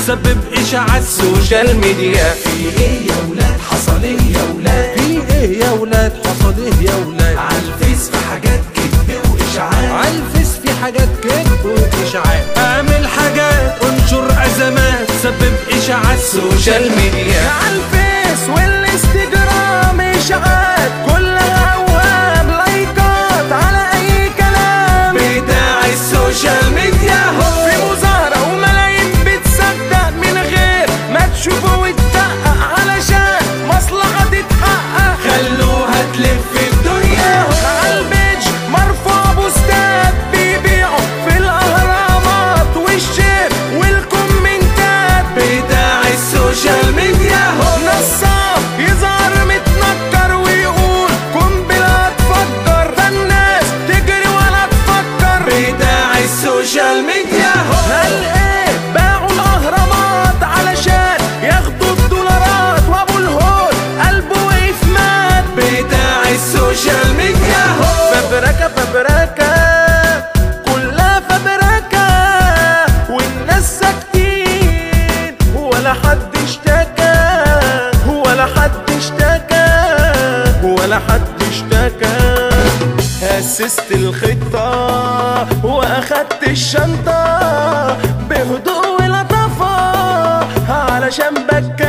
سبب اشاعات السوشيال ميديا في ايه يا ولاد حصل ايه يا ولاد في ايه يا ولاد حصل ايه يا ولاد عالفيس في حاجات كذب واشاعات عالفيس في حاجات كذب واشاعات اعمل حاجات انشر ازمات سبب اشاعات السوشيال ميديا عالفيس والانستجرام اشاعات كلها اوهام لايكات على اي كلام بتاع السوشيال ميديا هو في مظاهرة وملايين بتصدق من غير ما تشوفه وتدقق علشان مصلحة تتحقق خلوها تلف الدنيا عالبيج مرفوع بوستات بيبيعوا في الاهرامات والشير والكومنتات بتاع السوشيال ميديا هو نصاب يظهر متنكر ويقول قنبلة تفجر فالناس تجري ولا تفكر بتاع السوشيال ميديا هو هل ايه باعوا الاهرامات علشان ياخدوا الدولارات وابو الهول قلبه وقف مات بتاع السوشيال ميديا هو فبركة فبركة كلها فبركة والناس ساكتين ولا حد اشتكى ولا حد اشتكى ولا حد اشتكى أسست الخطة وأخدت الشنطة بهدوء ولطافة علشان بكى